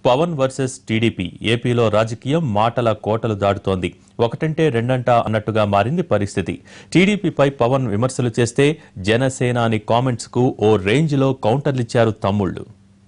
Pawan versus TDP ఏపీలో రాజకీయం మాటల కోటలు దాటుతోంది ఒకటంటే రెండంట అన్నట్టుగా మారింది పరిస్థితి టీడీపీపై పవన్ విమర్శలు చేస్తే జనసేనాని కామెంట్స్ కు ఓ రేంజ్లో కౌంటర్లిచ్చారు తమ్ముళ్లు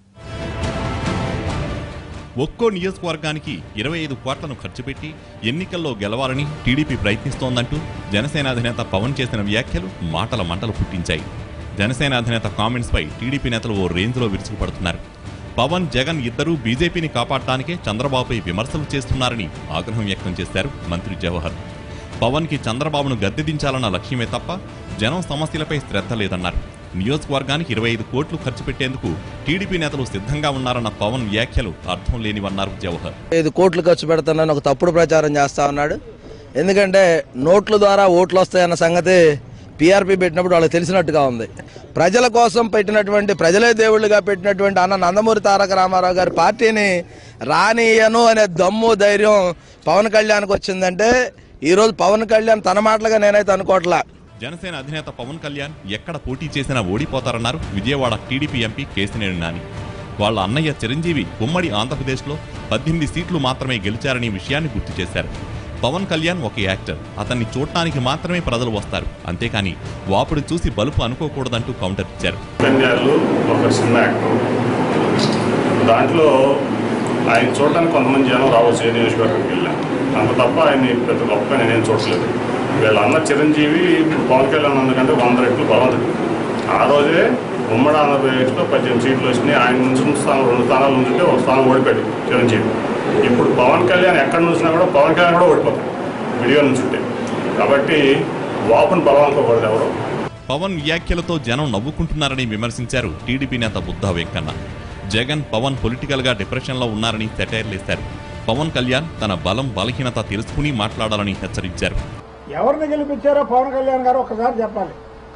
ఒక్కో నియోజకవర్గానికి ఇరవై ఐదు కోట్లను ఖర్చు పెట్టి ఎన్నికల్లో గెలవాలని టీడీపీ ప్రయత్నిస్తోందంటూ జనసేన అధినేత పవన్ చేసిన వ్యాఖ్యలు మాటల మంటలు పుట్టించాయి జనసేన అధినేత కామెంట్స్ పై టీడీపీ నేతలు ఓ రేంజ్లో విరుచుకుపడుతున్నారు పవన్ జగన్ ఇద్దరూ బీజేపీని కాపాడటానికే చంద్రబాబుపై విమర్శలు చేస్తున్నారని ఆగ్రహం వ్యక్తం చేశారు మంత్రి జవహర్ పవన్ కి చంద్రబాబును గద్దెదించాలన్న లక్ష్యమే తప్ప జనం సమస్యలపై శ్రద్ధ లేదన్నారు నియోజకవర్గానికి ఇరవై ఐదు కోట్లు ఖర్చు పెట్టేందుకు టీడీపీ నేతలు సిద్ధంగా ఉన్నారన్న పవన్ వ్యాఖ్యలు అర్థం లేనివన్నారు జవహర్ ఐదు కోట్లు ఖర్చు పెడతానని ఒక తప్పుడు ప్రచారం చేస్తా ఉన్నాడు ఎందుకంటే నోట్ల ద్వారా ఓట్లు వస్తాయన్న సంగతి పీఆర్పీ పెట్టినప్పుడు వాళ్ళకి తెలిసినట్టుగా ఉంది ప్రజల కోసం పెట్టినటువంటి ప్రజలే దేవుళ్ళుగా పెట్టినటువంటి అన్న నందమూరి తారక రామారావు గారి పార్టీని రానియను అనే దమ్ము ధైర్యం పవన్ కళ్యాణ్కి వచ్చిందంటే ఈరోజు పవన్ కళ్యాణ్ తన మాటలుగా నేనైతే అనుకోవట్లా జనసేన అధినేత పవన్ కళ్యాణ్ ఎక్కడ పోటీ చేసినా ఓడిపోతారన్నారు విజయవాడ టీడీపీ ఎంపీ కేసినేని నాని వాళ్ళ అన్నయ్య చిరంజీవి ఉమ్మడి ఆంధ్రప్రదేశ్లో పద్దెనిమిది సీట్లు మాత్రమే గెలిచారనే విషయాన్ని గుర్తు చేశారు పవన్ కళ్యాణ్ ఒక యాక్టర్ అతన్ని చూడటానికి మాత్రమే ప్రజలు వస్తారు అంతేకాని వాపుడు చూసి బలుపు అనుకోకూడదంటూ కౌంటర్ ఇచ్చారు కన్యాలు ఒక చిన్న యాక్టర్ దాంట్లో ఆయన చూడడానికి కొంతమంది జనం రావచ్చు ఏ నియోజకవర్గంకి వెళ్ళా అంత తప్ప ఆయన్ని పెద్ద గొప్పగా నేనేం చూడలేదు వీళ్ళ అన్న చిరంజీవి ఇప్పుడు పవన్ కళ్యాణ్ అందుకంటే వంద రెట్లు బలవంతుడు ఆ రోజే ఉమ్మడి ఆంధ్రప్రదేశ్లో పద్దెనిమిది సీట్లు వచ్చినాయి ఆయన నుంచి స్థానం రెండు స్థానాలు ఉంచుంటే ఒక స్థానం ఓడిపోయాడు చిరంజీవి ఇప్పుడు పవన్ కళ్యాణ్ ఎక్కడ నుంచినా కూడా పవన్ కళ్యాణ్ కూడా ఓడిపోతాడు విడిగా నుంచుంటే కాబట్టి వాపును బలవంతకూడదు ఎవరు పవన్ వ్యాఖ్యలతో జనం నవ్వుకుంటున్నారని విమర్శించారు టీడీపీ నేత బుద్ధా వెంకన్న జగన్ పవన్ పొలిటికల్ గా డిప్రెషన్ లో ఉన్నారని సెటైర్లేశారు పవన్ కళ్యాణ్ తన బలం బలహీనత తెలుసుకుని మాట్లాడాలని హెచ్చరించారు ఎవరిని గెలిపించారో పవన్ కళ్యాణ్ గారు ఒకసారి చెప్పాలి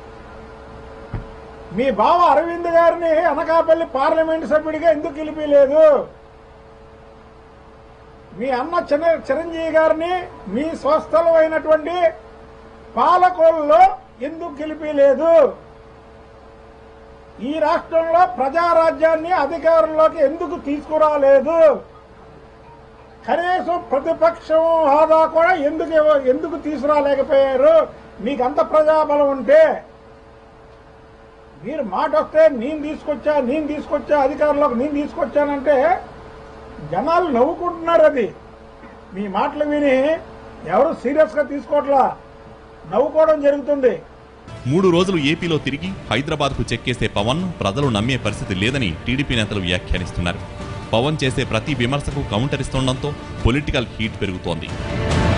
మీ బావ అరవింద్ గారిని అనకాపల్లి పార్లమెంట్ సభ్యుడిగా ఎందుకు గెలిపించలేదు మీ అన్న చిన్న చిరంజీవి గారిని మీ స్వస్థలం అయినటువంటి పాలకోల్లో ఎందుకు గెలిపించలేదు ఈ రాష్ట్రంలో ప్రజారాజ్యాన్ని అధికారంలోకి ఎందుకు తీసుకురాలేదు కనీసం ప్రతిపక్షం హోదా కూడా ఎందుకు ఇవ్వ- ఎందుకు తీసుకురాలేకపోయారు మీకు అంత ప్రజాబలం ఉంటే మీరు మాట వస్తే నేను తీసుకొచ్చా నేను తీసుకొచ్చా అధికారంలోకి నేను తీసుకొచ్చానంటే జనాలు నవ్వుకుంటున్నారు అది మీ మాటలు విని ఎవరు సీరియస్ గా తీసుకోవట్లా నవ్వుకోవడం జరుగుతుంది మూడు రోజులు ఏపీలో తిరిగి హైదరాబాద్ కు చెక్కేసే పవన్ ప్రజలు నమ్మే పరిస్థితి లేదని టీడీపీ నేతలు వ్యాఖ్యానిస్తున్నారు పవన్ చేసే ప్రతి విమర్శకు కౌంటర్ ఇస్తుండటంతో పొలిటికల్ హీట్ పెరుగుతోంది